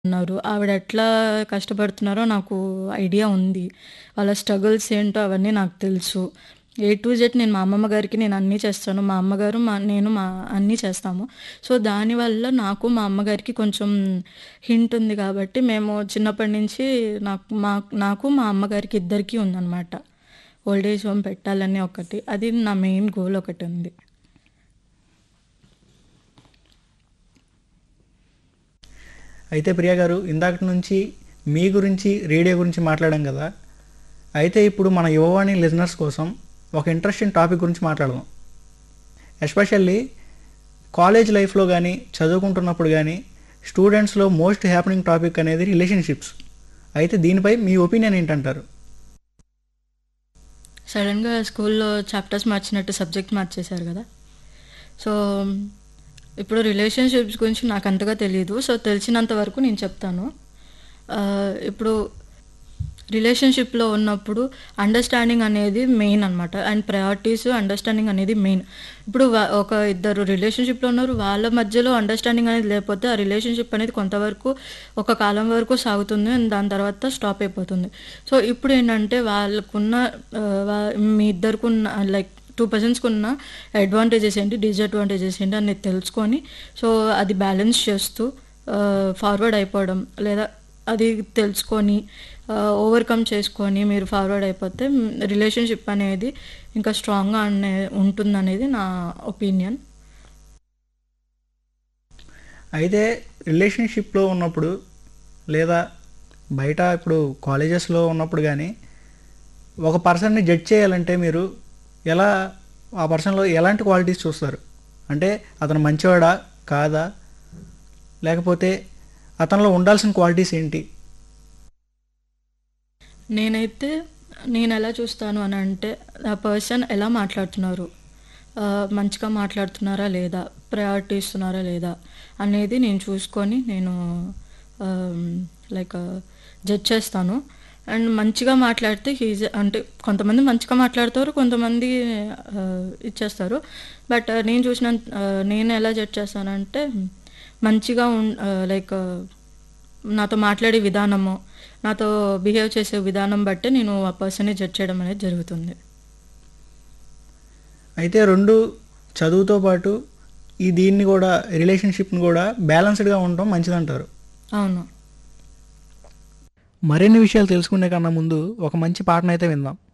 ఉన్నారు. ఆవిడ ఎట్లా కష్టపడుతున్నారో నాకు ఐడియా ఉంది. వాళ్ళ స్ట్రగుల్స్ ఏంటో అవన్నీ నాకు తెలుసు. ఏ టు జెడ్ నేను మా అమ్మమ్మ గారికి నేను అన్నీ చేస్తాను. మా అమ్మగారు, మా నేను మా అన్నీ చేస్తాము. సో, దానివల్ల నాకు మా అమ్మగారికి కొంచెం హింట్ ఉంది కాబట్టి మేము చిన్నప్పటి నుంచి నాకు మా నాకు మా అమ్మగారికి ఇద్దరికీ ఉందనమాట. ఓల్డ్ ఏజ్ హోమ్ పెట్టాలని ఒకటి. అది నా మెయిన్ గోల్ ఒకటుంది. అయితే ప్రియ గారు ఇందాకటి నుంచి మీ గురించి, రేడియో గురించి మాట్లాడాం కదా! అయితే ఇప్పుడు మన యువవాణి లిజనర్స్ కోసం ఒక ఇంట్రెస్టింగ్ టాపిక్ గురించి మాట్లాడదాం. ఎస్పెషల్లీ కాలేజ్ లైఫ్‌లో గానీ, చదువుకుంటున్నప్పుడు గానీ, స్టూడెంట్స్‌లో మోస్ట్ హ్యాపెనింగ్ టాపిక్ అనేది రిలేషన్‌షిప్స్. అయితే దీనిపై మీ ఒపీనియన్ ఏంటంటారు? సడెన్‌గా స్కూల్‌లో చాప్టర్స్ మార్చినట్టు సబ్జెక్ట్ మార్చేశారు గదా! సో, ఇప్పుడు రిలేషన్‌షిప్స్ గురించి నాకంతగా తెలీదు. సో, తెలిసినంత వరకు నేను చెప్తాను. ఆహ్, ఇప్పుడు రిలేషన్‌షిప్‌లో ఉన్నప్పుడు అండర్‌స్టాండింగ్ అనేది మెయిన్ అనమాట. అండ్ ప్రయారిటీస్, అండర్‌స్టాండింగ్ అనేది మెయిన్. ఇప్పుడు వ ఒక ఇద్దరు రిలేషన్‌షిప్‌లో ఉన్నారు. వాళ్ళ మధ్యలో అండర్‌స్టాండింగ్ అనేది లేకపోతే ఆ రిలేషన్‌షిప్ అనేది కొంతవరకు ఒక కాలం వరకు సాగుతుంది. అండ్ దాని తర్వాత స్టాప్ అయిపోతుంది. సో, ఇప్పుడేంటంటే వాళ్ళకున్న ఆహ్, వా మీ ఇద్దరికున్న లైక్ 2 పర్సన్స్‌కున్న అడ్వాంటేజెస్ ఏంటి, డిసడ్వాంటేజెస్ ఏంటి అనేది తెలుసుకొని సో, అది బ్యాలెన్స్ చేస్తూ ఆహ్, ఫార్వర్డ్ అయిపోవడం లేదా అది తెలుసుకొని ఆహ్, ఓవర్‌కమ్ చేసుకొని మీరు ఫార్వర్డ్ అయిపోతే రిలేషన్‌షిప్ అనేది ఇంకా స్ట్రాంగ్‌గా అనే ఉంటుందనేది నా ఒపీనియన్. అయితే రిలేషన్‌షిప్‌లో ఉన్నప్పుడు లేదా బయట ఇప్పుడు కాలేజెస్‌లో ఉన్నప్పుడు గానీ, ఒక పర్సన్‌ని జడ్జ్ చేయాలంటే మీరు ఎలా ఆ పర్సన్‌లో ఎలాంటి క్వాలిటీస్ చూస్తారు? అంటే అతను మంచివాడా? కాదా? లేకపోతే అతనిలో ఉండాల్సిన క్వాలిటీస్ ఏంటి? నేనైతే నేనెలా చూస్తాను అనంటే ఆ పర్సన్ ఎలా మాట్లాడుతున్నారు? ఆహ్, మంచిగా మాట్లాడుతున్నారా లేదా? ప్రయారిటీ ఇస్తున్నారా లేదా? అనేది నేను చూసుకొని నేను ఆహ్, లైక్ జడ్జ్ చేస్తాను. అండ్ మంచిగా మాట్లాడితే హి ఈజ్ అంటే కొంతమంది మంచిగా మాట్లాడతారు. కొంతమంది ఆహ్, ఇచ్చేస్తారు. బట్ నేను చూసినంత ఆహ్, నేను ఎలా జడ్జ్ చేస్తానంటే మంచిగా ఉన్ ఆహ్, లైక్ నాతో మాట్లాడే విధానము, నాతో బిహేవ్ చేసే విధానం బట్టే నేను ఆ పర్సన్‌ని జడ్జ్ చేయడం అనేది జరుగుతుంది. అయితే 2 చదువుతో పాటు ఈ దీన్ని గూడా రిలేషన్‌షిప్‌ని గూడా బ్యాలెన్స్‌డ్‌గా ఉండటం మంచిదంటారు. అవును. మరిన్ని విషయాలు తెలుసుకునే కన్నా ముందు ఒక మంచి పాటనైతే విందాం.